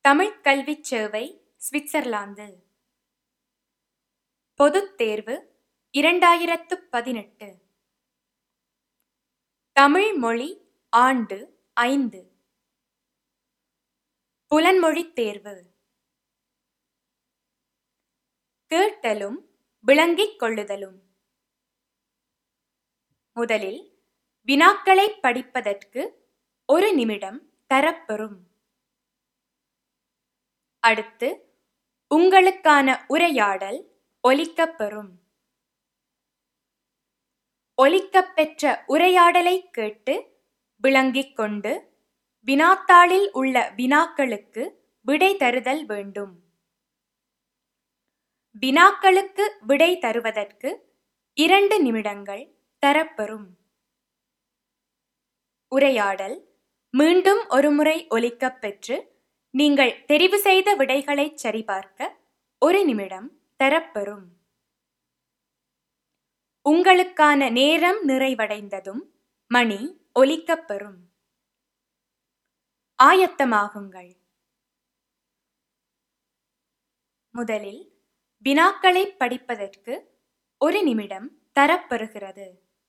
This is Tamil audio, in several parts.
தமிழ்க் கல்விச் சேவை சுவிட்சர்லாந்து பொதுத் தேர்வு இரண்டாயிரத்து பதினெட்டு தமிழ் மொழி ஆண்டு ஐந்து புலன்மொழித் தேர்வு கேட்டலும் விளங்கிக் கொள்ளுதலும் முதலில் வினாக்களைப் படிப்பதற்கு ஒரு நிமிடம் தரப்பெறும் அடுத்து உங்களுக்கான உரையாடல் ஒலிக்கப்பெறும் ஒலிக்கப்பெற்ற உரையாடலைக் கேட்டு விளங்கிக் கொண்டு வினாத்தாளில் உள்ள வினாக்களுக்கு விடை தருதல் வேண்டும் வினாக்களுக்கு விடை தருவதற்கு இரண்டு நிமிடங்கள் தரப்பெறும் உரையாடல் மீண்டும் ஒருமுறை ஒலிக்கப்பெற்று நீங்கள் தெரிவு செய்த விடைகளைச் சரிபார்க்க ஒரு நிமிடம் தரப்பெறும் உங்களுக்கான நேரம் நிறைவடைந்ததும் மணி ஒலிக்கப்பெறும் ஆயத்தமாகுங்கள் முதலில் வினாக்களைப் படிப்பதற்கு ஒரு நிமிடம் தரப்பெறுகிறது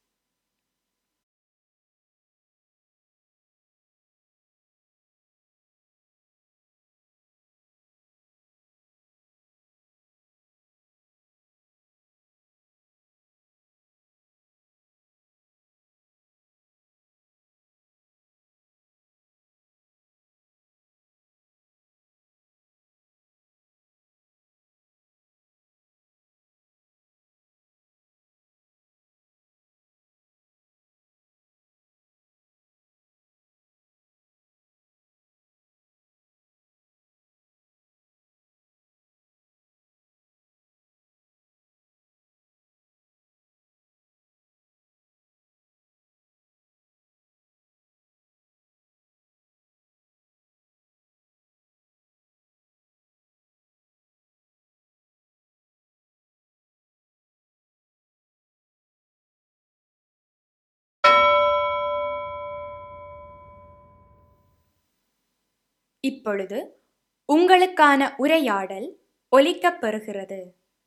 இப்பொழுது உங்களுக்கான உரையாடல் ஒலிக்கப்பெறுகிறது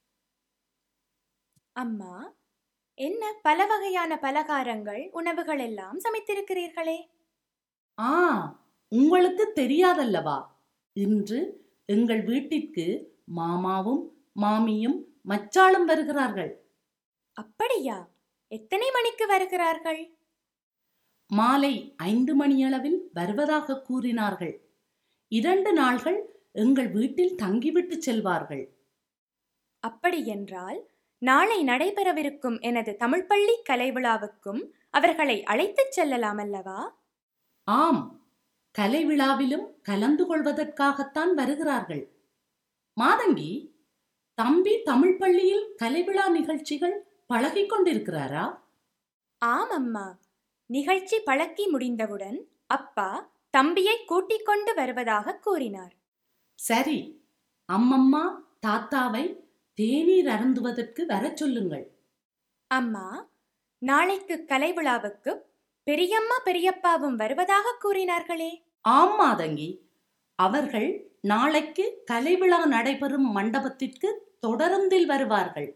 அம்மா என்ன பல வகையான பலகாரங்கள் உணவுகள் எல்லாம் சமைத்திருக்கிறீர்களே ஆ உங்களுக்கு தெரியாதல்லவா இன்று எங்கள் வீட்டிற்கு மாமாவும் மாமியும் மச்சாளும் வருகிறார்கள் அப்படியா எத்தனை மணிக்கு வருகிறார்கள் மாலை ஐந்து மணியளவில் வருவதாக கூறினார்கள் இரண்டு நாள்கள் எங்கள் வீட்டில் தங்கிவிட்டு செல்வார்கள் அப்படியென்றால் நாளை நடைபெறவிருக்கும் எனது தமிழ் பள்ளி கலை விழாவுக்கும் அவர்களை அழைத்துச் செல்லலாம் அல்லவா ஆம் கலை விழாவிலும் கலந்து கொள்வதற்காகத்தான் வருகிறார்கள் மாதங்கி தம்பி தமிழ் பள்ளியில் கலை விழா நிகழ்ச்சிகள் பழகிக் கொண்டிருக்கிறாரா ஆம் அம்மா நிகழ்ச்சி பழக்கி முடிந்தவுடன் அப்பா தம்பியை கூட்டிக் கொண்டு வருவதாக கூறினார் சரி அம்மம்மா தாத்தாவை தேநீர் அருந்துவதற்கு வரச் சொல்லுங்கள் அம்மா நாளைக்கு கலை விழாவுக்கு பெரியம்மா பெரியப்பாவும் வருவதாக கூறினார்களே ஆம் மாதங்கி அவர்கள் நாளைக்கு கலை விழா நடைபெறும் மண்டபத்திற்கு தொடருந்தில் வருவார்கள்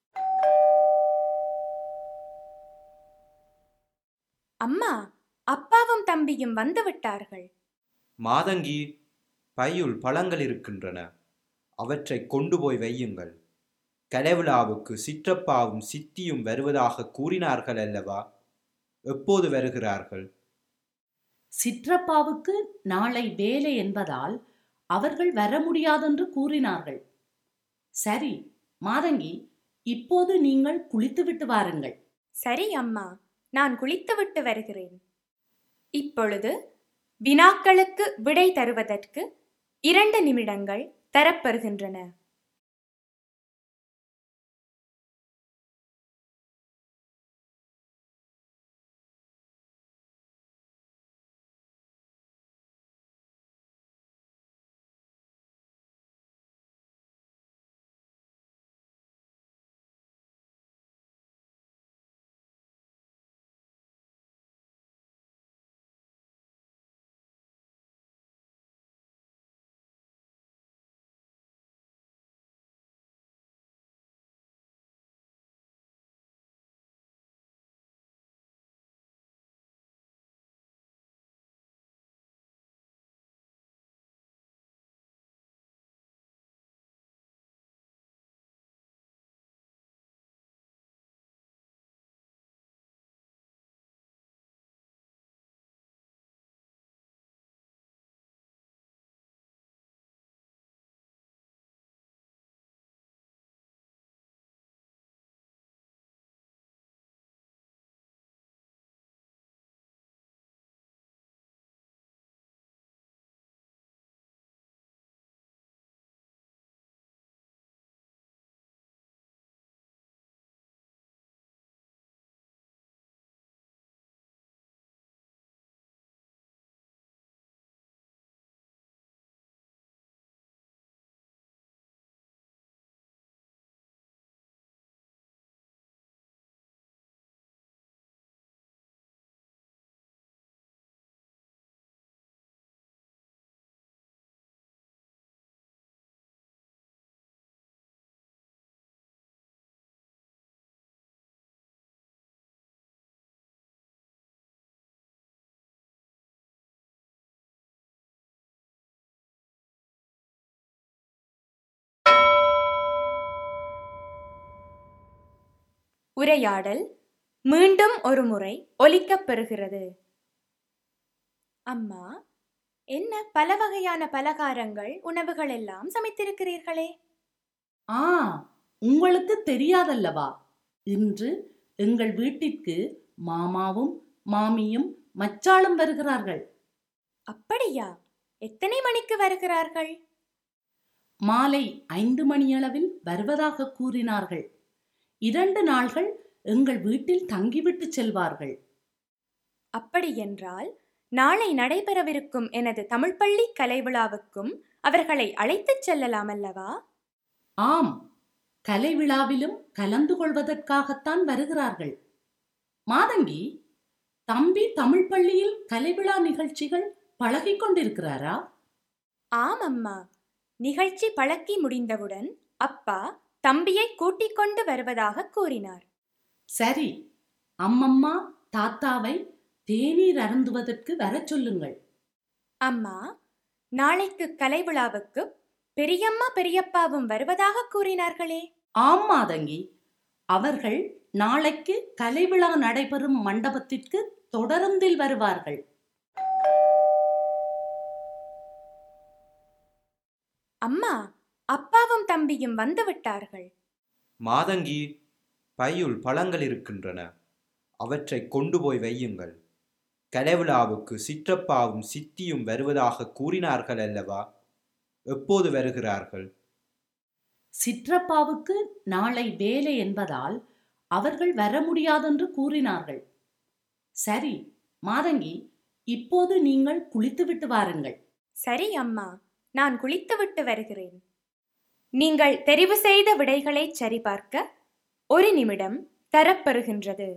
அம்மா அப்பாவும் தம்பியும் வந்து விட்டார்கள் மாதங்கி பையுள் பழங்கள் இருக்கின்றன அவற்றை கொண்டு போய் வையுங்கள் கலைவிழாவுக்கு சிற்றப்பாவும் சித்தியும் வருவதாக கூறினார்கள் அல்லவா எப்போது வருகிறார்கள் சிற்றப்பாவுக்கு நாளை வேலை என்பதால் அவர்கள் வர முடியாதென்று கூறினார்கள் சரி மாதங்கி இப்போது நீங்கள் குளித்துவிட்டு வாருங்கள் சரி அம்மா நான் குளித்துவிட்டு வருகிறேன் இப்பொழுது வினாக்களுக்கு விடை தருவதற்கு இரண்டு நிமிடங்கள் தரப்பெறுகின்றன உரையாடல் மீண்டும் ஒரு முறை ஒலிக்கப் பெறுகிறது அம்மா என்ன பல வகையான பலகாரங்கள் உணவுகள் எல்லாம் சமைத்திருக்கிறீர்களே ஆ உங்களுக்கு தெரியாதல்லவா இன்று எங்கள் வீட்டிற்கு மாமாவும் மாமியும் மச்சாளும் வருகிறார்கள் அப்படியா எத்தனை மணிக்கு வருகிறார்கள் மாலை ஐந்து மணியளவில் வருவதாக கூறினார்கள் இரண்டு நாள்கள் எங்கள் வீட்டில் தங்கிவிட்டு செல்வார்கள் அப்படியென்றால் நாளை நடைபெறவிருக்கும் எனது தமிழ் பள்ளி கலை விழாவுக்கும் அவர்களை அழைத்துச் செல்லலாம் அல்லவா ஆம் கலை விழாவிலும் கலந்து கொள்வதற்காகத்தான் வருகிறார்கள் மாதங்கி தம்பி தமிழ் பள்ளியில் கலை விழா நிகழ்ச்சிகள் பழகிக் கொண்டிருக்கிறாரா ஆம் அம்மா நிகழ்ச்சி பழக்கி முடிந்தவுடன் அப்பா தம்பியை கூட்டிக் கொண்டு வருவதாக கூறினார் சரி அம்மம்மா தாத்தாவை தேநீர் அருந்துவதற்கு வரச் சொல்லுங்கள் அம்மா நாளைக்கு கலை விழாவுக்கு பெரியம்மா பெரியப்பாவும் வருவதாக கூறினார்களே ஆம் மாதங்கி அவர்கள் நாளைக்கு கலை விழா நடைபெறும் மண்டபத்திற்கு தொடருந்தில் வருவார்கள் அம்மா அப்பாவும் தம்பியும் வந்து விட்டார்கள் மாதங்கி பையுள் பழங்கள் இருக்கின்றன அவற்றை கொண்டு போய் வையுங்கள் கலைவிழாவுக்கு சிற்றப்பாவும் சித்தியும் வருவதாக கூறினார்கள் அல்லவா எப்போது வருகிறார்கள் சிற்றப்பாவுக்கு நாளை வேலை என்பதால் அவர்கள் வர முடியாதென்று கூறினார்கள் சரி மாதங்கி இப்போது நீங்கள் குளித்துவிட்டு வாருங்கள் சரி அம்மா நான் குளித்துவிட்டு வருகிறேன் நீங்கள் தெரிவு செய்த விடைகளை சரிபார்க்க ஒரு நிமிடம் தரப்பெறுகின்றது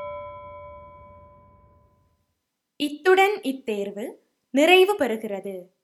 இத்துடன் இத்தேர்வு நிறைவு பெறுகிறது